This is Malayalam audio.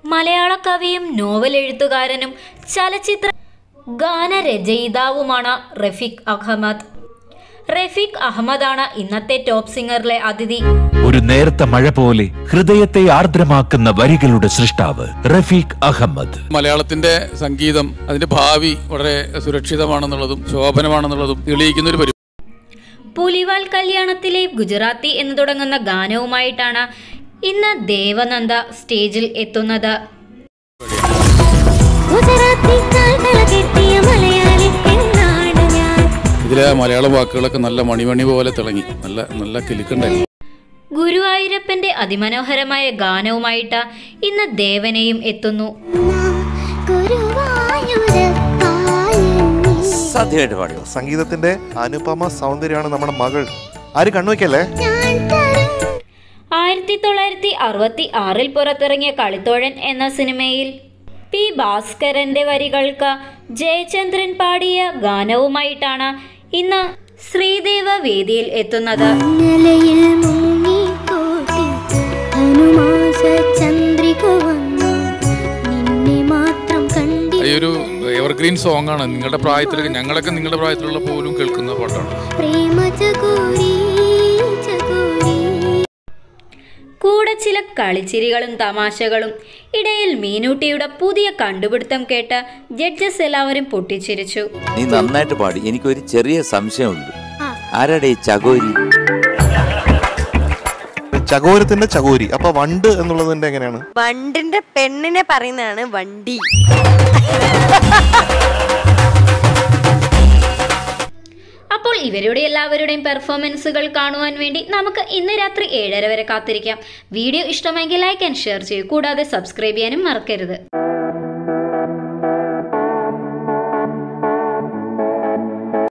മലയാള കവിയും നോവൽ എഴുത്തുകാരനും ചലച്ചിത്ര ഗാനരചയിതാവുമാണ് റഫീഖ് അഹമ്മദ് റഫീഖ് അഹമ്മദാണ് ഇന്നത്തെ ടോപ്പ് സിംഗറിലെ അതിഥി ഒരു നേർത്ത മഴ പോലെ ഹൃദയത്തെ ആർദ്രമാക്കുന്ന വരികളുടെ സൃഷ്ടാവ് റഫീഖ് അഹമ്മദ് മലയാളത്തിന്റെ സംഗീതം അതിന്റെ ഭാവി വളരെ സുരക്ഷിതമാണെന്നുള്ളതും ശോഭനമാണെന്നുള്ളതും തെളിയിക്കുന്ന ഒരു പരിപാടി പുലിവാൽ കല്യാണത്തിലെ ഗുജറാത്തി എന്ന് തുടങ്ങുന്ന ഗാനവുമായിട്ടാണ് ഇന്ന് ദേവനന്ദ സ്റ്റേജിൽ എത്തുന്നത് ഗുജറാത്തി കാൽകള കെട്ടിയ മലയാളി പെണ്ണാണ് ഞാൻ ഇതിലെ മലയാള വാക്കുകളൊക്കെ നല്ല മണിമണി പോലെ തിളങ്ങി നല്ല നല്ല കിലുക്കുണ്ടായിരുന്നു ഗുരുവായൂരപ്പന്റെ അതിമനോഹരമായ ഗാനവുമായിട്ട് ഇന്ന് ദേവനയും എത്തുന്നു ഗുരുവായൂരപ്പായെന്നീ സാധ്യമായിട്ട് പാടുമോ സംഗീതത്തിന്റെ അനുപമ സൗന്ദര്യമാണ് നമ്മുടെ മകൾ ആര് കണ്ണുവയ്ക്കല്ലേ ഞാൻ തരും ആയിരത്തി തൊള്ളായിരത്തി അറുപത്തി ആറിൽ പുറത്തിറങ്ങിയ കളിത്തോഴൻ എന്ന സിനിമയിൽ പി ഭാസ്കരന്റെ വരികൾക്ക് ജയചന്ദ്രൻ പാടിയ ഗാനവുമായിട്ടാണ് ഇന്ന് ശ്രീദേവ വേദിയിൽ എത്തുന്നത് മഞ്ഞലയിൽ മുങ്ങിക്കോട്ടി ധനുമാസ ചന്ദ്രിക വന്നു നിന്നെ മാത്രം കണ്ടി ഈ ഒരു എവർഗ്രീൻ സോങ് ആണ് നിങ്ങളുടെ പ്രായത്തിൽ ഞങ്ങളൊക്കെ നിങ്ങളുടെ പ്രായത്തിലുള്ള പോലും കേൾക്കുന്ന പാട്ടാണ് പ്രേമ ചകോരി ചകോരി കൂടെ ചില കളിച്ചിരികളും തമാശകളും ഇടയിൽ മീനൂട്ടിയുടെ പുതിയ കണ്ടുപിടുത്തം കേട്ട് ജഡ്ജസ് എല്ലാവരും പൊട്ടിച്ചിരിച്ചു നീ നന്നായിട്ട് പാടി എനിക്കൊരു ചെറിയ സംശയമുള്ളൂ ആ. ആരാടെ ഈ ചകോരി ചകോരത്തിന്റെ ചകോരി അപ്പൊ വണ്ട് എന്നുള്ളതിന്റെ എങ്ങനെയാണ് വണ്ടിന്റെ പെണ്ണിനെ പറയുന്നതാണ് വണ്ടി അപ്പോൾ ഇവരുടെ എല്ലാവരുടെയും പെർഫോമൻസുകൾ കാണുവാൻ വേണ്ടി നമുക്ക് ഇന്ന് രാത്രി ഏഴര വരെ കാത്തിരിക്കാം വീഡിയോ ഇഷ്ടമെങ്കിൽ ലൈക്ക് ആൻഡ് ഷെയർ ചെയ്യൂ കൂടാതെ സബ്സ്ക്രൈബ് ചെയ്യാനും മറക്കരുത്